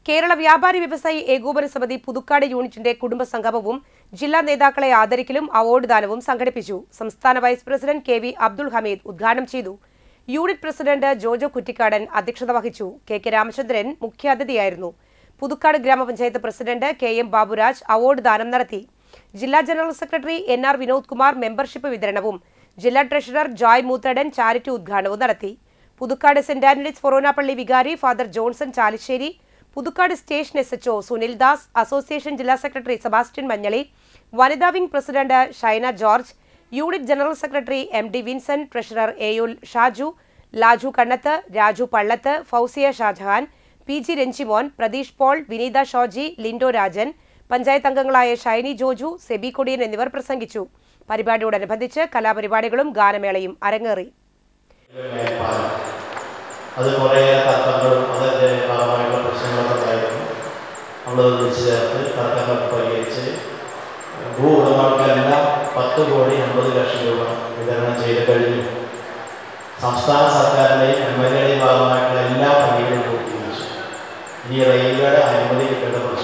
കേരള വ്യാപാരി വ്യവസായി ഏകോപന സമിതി പുതുക്കാട് യൂണിറ്റിന്റെ കുടുംബസംഗമവും ജില്ലാ നേതാക്കളെ ആദരിക്കലും അവാർഡ് ദാനവും സംഘടിപ്പിച്ചു സംസ്ഥാന vice president K V Abdul Hameed ഉദ്ഘാടനം ചെയ്തു യൂണിറ്റ് പ്രസിഡന്റ് ജോജോ കുറ്റിക്കാടൻ അധ്യക്ഷത വഹിച്ചു കെ കെ രാമചന്ദ്രൻ മുഖ്യാതിഥിയായിരുന്നു പുതുക്കാട് ഗ്രാമപഞ്ചായത്ത് president K M Baburaj award ദാനം നടത്തി ജില്ലാ general secretary N R Vinod Kumar membership വിതരണവും ജില്ലാ ട്രഷറർ ജോയ് മൂത്തടൻ ചാരിറ്റി ഉദ്ഘാടനവും നടത്തി പുതുക്കാട് സെന്റ് ആന്റണീസ് ഫൊറോനാപ്പള്ളി വികാരി father Johnson Chalissery Puthukkad station S H O Sunil Das association ജില്ലാ സെക്രട്ടറി സെബാസ്റ്റ്യൻ മഞ്ഞളി വനിതാ wing president Shaina George unit general secretary M D Vincent treasurer എയുൽ Shaju Laju Kannath Raju Pallath Fousiya Shajahan P G Ranjimon Pratheesh Paul Vineetha Shoji Lindo Rajan panchayat അംഗങ്ങളായ ഷൈനി ജോജു സെബി കൊടിയൻ എന്നിവർ പ്രസംഗിച്ചു പരിപാടിയോടനുബന്ധിച്ച് കലാപരിപാടികളും ഗാനമേളയും അരങ്ങേറി മേൽപ്പാലം അത് കുറേയേറെ തർക്കങ്ങളും അതിൻ്റെ ഭാഗമായിട്ടുള്ള പ്രശ്നങ്ങളൊക്കെ ഉണ്ടായിരുന്നു നമ്മളത് വിളിച്ചു ചേർത്ത് തർക്കങ്ങളൊക്കെ പരിഹരിച്ച് ഭൂ ഉടമകൾക്കെല്ലാം പത്ത് കോടി അമ്പത് ലക്ഷം രൂപ വിതരണം ചെയ്ത് കഴിഞ്ഞു സംസ്ഥാന സർക്കാരിൻ്റെയും എം എൽ എയുടെയും ഭാഗമായിട്ടുള്ള എല്ലാ പണികളും പൂർത്തീകരിച്ചു ഇനി റെയിൽവേയുടെ അനുമതി കിട്ടേണ്ട